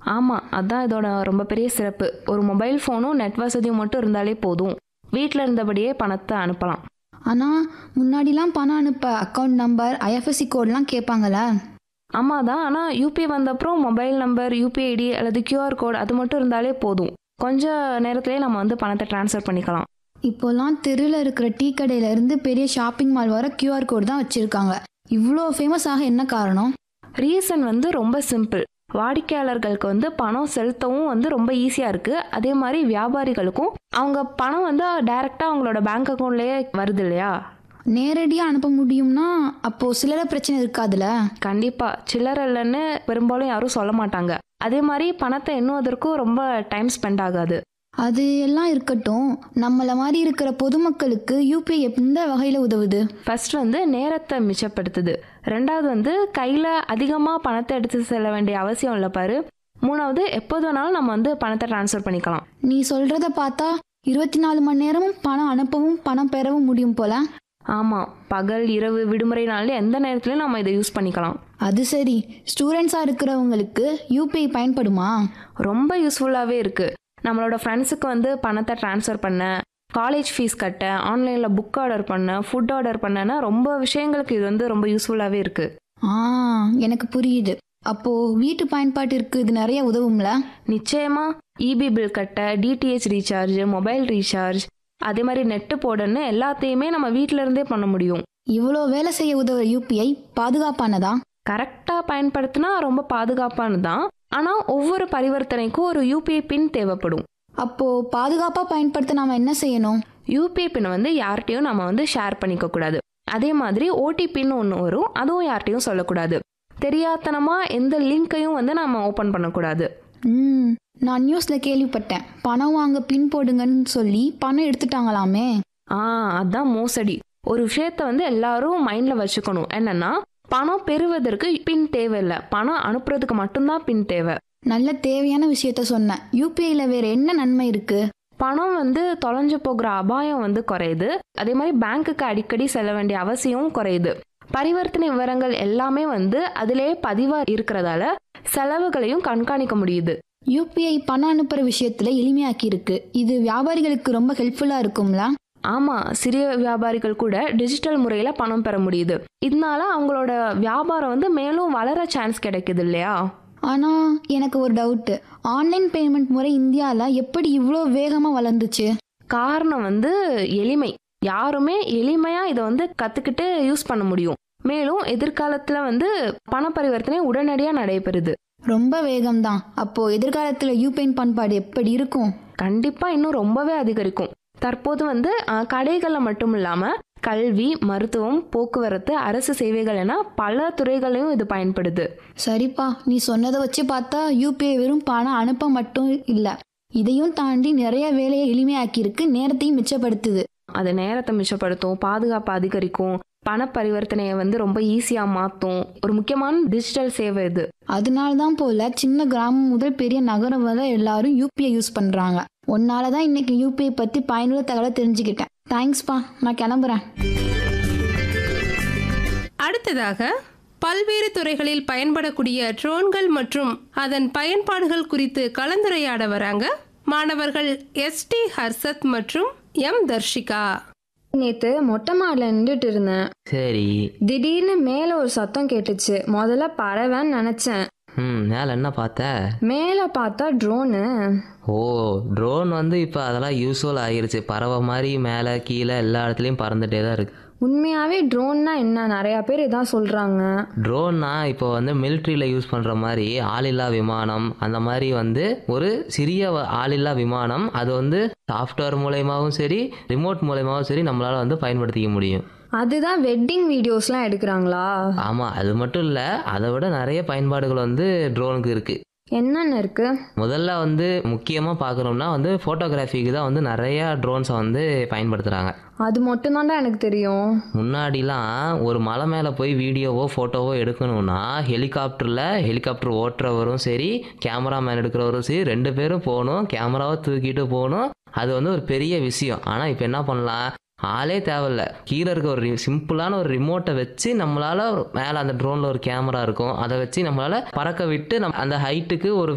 ஆமாம் அதான் இதோட ரொம்ப பெரிய சிறப்பு ஒரு மொபைல் ஃபோனும் நெட் வசதியும் மட்டும் இருந்தாலே போதும் வீட்டில் இருந்தபடியே பணத்தை அனுப்பலாம் ஆனால் முன்னாடிலாம் பணம் அனுப்ப அக்கௌண்ட் நம்பர் ஐஎஃப்எஸ்சி கோட்லாம் கேட்பாங்களே ஆமாம் தான் ஆனால் யூபிஐ வந்தப்புறம் மொபைல் நம்பர் யூபிஐ ஐடி அல்லது கியூஆர் கோட் அது மட்டும் இருந்தாலே போதும் கொஞ்ச நேரத்திலே நம்ம வந்து பணத்தை ட்ரான்ஸ்ஃபர் பண்ணிக்கலாம் இப்போல்லாம் தெருவில் இருக்கிற டீ கடையில இருந்து பெரிய ஷாப்பிங் மால் வர கியூஆர் கோட் தான் வச்சுருக்காங்க இவ்வளோ ஃபேமஸ் ஆக என்ன காரணம் ரீசன் வந்து ரொம்ப சிம்பிள் வாடிக்கையாளர்களுக்கு வந்து பணம் செலுத்தவும் வந்து ரொம்ப ஈஸியாக இருக்குது அதே மாதிரி வியாபாரிகளுக்கும் அவங்க பணம் வந்து டைரெக்டாக அவங்களோட பேங்க் அக்கௌண்ட்லேயே வருது இல்லையா நேரடியாக அனுப்ப முடியும்னா அப்போது சில்லறை பிரச்சனை இருக்காதுல்ல கண்டிப்பாக சில்லறை இல்லைன்னு பெரும்பாலும் யாரும் சொல்ல மாட்டாங்க அதே மாதிரி பணத்தை எண்ணுவதற்கும் ரொம்ப டைம் ஸ்பெண்ட் ஆகாது அது எல்லாம் இருக்கட்டும் நம்மள மாதிரி இருக்கிற பொதுமக்களுக்கு யூபிஐ எந்த வகையில் உதவுது ஃபர்ஸ்ட் வந்து நேரத்தை மிச்சப்படுத்துது ரெண்டாவது வந்து கையில் அதிகமாக பணத்தை எடுத்து செல்ல வேண்டிய அவசியம் இல்லை பாரு மூணாவது எப்போது வேணாலும் நம்ம வந்து பணத்தை ட்ரான்ஸ்ஃபர் பண்ணிக்கலாம் நீ சொல்கிறத பார்த்தா இருபத்தி நாலு மணி நேரமும் பணம் அனுப்பவும் பணம் பெறவும் முடியும் போல ஆமாம் பகல் இரவு விடுமுறை நாளில் எந்த நேரத்துலையும் நம்ம இதை யூஸ் பண்ணிக்கலாம் அது சரி ஸ்டூடெண்ட்ஸாக இருக்கிறவங்களுக்கு யூபிஐ பயன்படுமா ரொம்ப யூஸ்ஃபுல்லாகவே இருக்குது நம்மளோட ஃப்ரெண்ட்ஸுக்கு வந்து பணத்தை ட்ரான்ஸ்ஃபர் பண்ண காலேஜ் ஃபீஸ் கட்ட ஆன்லைனில் புக் ஆர்டர் பண்ண ஃபுட் ஆர்டர் பண்ணனா ரொம்ப விஷயங்களுக்கு இது வந்து ரொம்ப யூஸ்ஃபுல்லாகவே இருக்குது ஆ எனக்கு புரியுது அப்போ வீட்டு பயன்பாட்டிற்கு இது நிறைய உதவும்ல நிச்சயமா இபி பில் கட்ட டிடிஹெச் ரீசார்ஜ் மொபைல் ரீசார்ஜ் அதே மாதிரி நெட்டு போடன்னு எல்லாத்தையுமே நம்ம வீட்டில இருந்தே பண்ண முடியும் இவ்வளோ வேலை செய்ய உதவுற யூபிஐ பாதுகாப்பானதா கரெக்டாக பயன்படுத்தினா ரொம்ப பாதுகாப்பானது தான் ஆனால் ஒவ்வொரு பரிவர்த்தனைக்கும் ஒரு யூபிஐ பின் தேவைப்படும் அப்போ பாதுகாப்பாக பயன்படுத்த நாம என்ன செய்யணும் யூபிஐ பின் வந்து யார்கிட்டையும் நம்ம வந்து ஷேர் பண்ணிக்க கூடாது அதே மாதிரி ஓடிபின்னு ஒன்று வரும் அதுவும் யார்கிட்டையும் சொல்லக்கூடாது தெரியாதனமாக எந்த லிங்க்கையும் வந்து நம்ம ஓப்பன் பண்ணக்கூடாது ம் நான் நியூஸில் கேள்விப்பட்டேன் பணம் வாங்க பின் போடுங்கன்னு சொல்லி பணம் எடுத்துட்டாங்களாமே ஆ அதான் மோசடி ஒரு விஷயத்த வந்து எல்லாரும் மைண்ட்ல வச்சுக்கணும் என்னன்னா பணம் பெறுவதற்கு பின் தேவையில்லை பணம் அனுப்புறதுக்கு மட்டும்தான் பின் தேவை நல்ல தேவையான விஷயத்த சொன்னேன் யூபிஐல வேற என்ன நன்மை இருக்கு பணம் வந்து தொலைஞ்சு போகிற அபாயம் வந்து குறையுது அதே மாதிரி பேங்க்குக்கு அடிக்கடி செல்ல வேண்டிய அவசியமும் குறையுது பரிவர்த்தனை விவரங்கள் எல்லாமே வந்து அதிலே பதிவா இருக்கிறதால செலவுகளையும் கண்காணிக்க முடியுது யூபிஐ பணம் அனுப்புற விஷயத்துல எளிமையாக்கி இருக்கு இது வியாபாரிகளுக்கு ரொம்ப ஹெல்ப்ஃபுல்லா இருக்கும்ல ஆமா சிறிய வியாபாரிகள் கூட டிஜிட்டல் முறையில பணம் பெற முடியுது இதனால அவங்களோட வியாபாரம் வந்து மேலும் வளர சான்ஸ் கிடைக்குது இல்லையா ஆனா எனக்கு ஒரு டவுட்டு ஆன்லைன் பேமெண்ட் முறை இந்தியால எப்படி இவ்வளோ வேகமா வளர்ந்துச்சு காரணம் வந்து எளிமை யாருமே எளிமையா இதை வந்து கத்துக்கிட்டு யூஸ் பண்ண முடியும் மேலும் எதிர்காலத்துல வந்து பண பரிவர்த்தனை உடனடியா நடைபெறுது ரொம்ப வேகம்தான் அப்போ எதிர்காலத்துல யூபிஐ பண்பாடு எப்படி இருக்கும் கண்டிப்பா இன்னும் ரொம்பவே அதிகரிக்கும் தற்போது வந்து அஹ், கடைகள்ல மட்டும் இல்லாம கல்வி மருத்துவம் போக்குவரத்து அரசு சேவைகள் என பல துறைகளையும் இது பயன்படுது சரிப்பா நீ சொன்னதை வச்சு பார்த்தா யூபிஐ வெறும் பணம் அனுப்ப மட்டும் இல்லை இதையும் தாண்டி நிறைய வேலையை எளிமையாக்கியிருக்கு நேரத்தையும் மிச்சப்படுத்துது அது நேரத்தை மிச்சப்படுத்தும் பாதுகாப்பு அதிகரிக்கும் பண பரிவர்த்தனையை வந்து ரொம்ப ஈஸியா மாத்தும் ஒரு முக்கியமான டிஜிட்டல் சேவை இது அதனால தான் போல சின்ன கிராமம் முதல் பெரிய நகரம் வரை எல்லாரும் யூபிஐ யூஸ் பண்றாங்க உன்னால தான் இன்னைக்கு யூபிஐ பத்தி பயனுள்ள தகவலை தெரிஞ்சுக்கிட்டேன் தேங்க்ஸ்ப்பா நான் கிளம்புறேன் அடுத்ததாக பல்வேறு துறைகளில் பயன்படக்கூடிய ட்ரோன்கள் மற்றும் அதன் பயன்பாடுகள் குறித்து கலந்துரையாட வராங்க மாணவர்கள் எஸ்டி ஹர்சத் மற்றும் எம் தர்ஷிகா நேத்து மொட்டை மாடில் நின்றுட்டு இருந்தேன் சரி திடீர்னு மேல ஒரு சத்தம் கேட்டுச்சு முதல்ல பறவைன்னு நினைச்சேன் ம் மேலே என்ன பார்த்த மேல பார்த்தா ட்ரோனு ஓ ட்ரோன் வந்து இப்போ அதெல்லாம் யூஸ்ஃபுல் ஆகிருச்சு பறவை மாதிரி மேலே கீழே எல்லா இடத்துலையும் பறந்துட்டே தான் இருக்கு உண்மையாவே ட்ரோன்னா என்ன நிறைய பேர் இதான் சொல்றாங்க ட்ரோன்னா இப்போ வந்து மிலிட்ரியில் யூஸ் பண்ணுற மாதிரி ஆளில்லா விமானம் அந்த மாதிரி வந்து ஒரு சிறிய வ- ஆளில்லா விமானம் அது வந்து சாஃப்ட்வேர் மூலயமாவும் சரி ரிமோட் மூலயமாவும் சரி நம்மளால் வந்து பயன்படுத்திக்க முடியும் அதுதான் வெட்டிங் வீடியோஸ்லாம் எடுக்கிறாங்களா ஆமாம் அது மட்டும் இல்லை அதை விட நிறைய பயன்பாடுகள் வந்து ட்ரோனுக்கு இருக்குது என்னென்ன இருக்கு முதல்ல வந்து முக்கியமாக பார்க்குறோம்னா வந்து ஃபோட்டோகிராஃபிக்கு தான் வந்து நிறையா ட்ரோன்ஸை வந்து பயன்படுத்துகிறாங்க அது மட்டும்தான்டா எனக்கு தெரியும் முன்னாடிலாம் ஒரு மலை மேலே போய் வீடியோவோ ஃபோட்டோவோ எடுக்கணும்னா ஹெலிகாப்டரில் ஹெலிகாப்டர் ஓட்டுறவரும் சரி கேமராமேன் எடுக்கிறவரும் சரி ரெண்டு பேரும் போகணும் கேமராவை தூக்கிட்டு போகணும் அது வந்து ஒரு பெரிய விஷயம் ஆனால் இப்போ என்ன பண்ணலாம் ஆளே தேவையில்ல கீழே இருக்க ஒரு சிம்பிளான ஒரு ரிமோட்டை வச்சு நம்மளால மேலே அந்த ட்ரோனில் ஒரு கேமரா இருக்கும் அதை வச்சு நம்மளால பறக்க விட்டு நம்ம அந்த ஹைட்டுக்கு ஒரு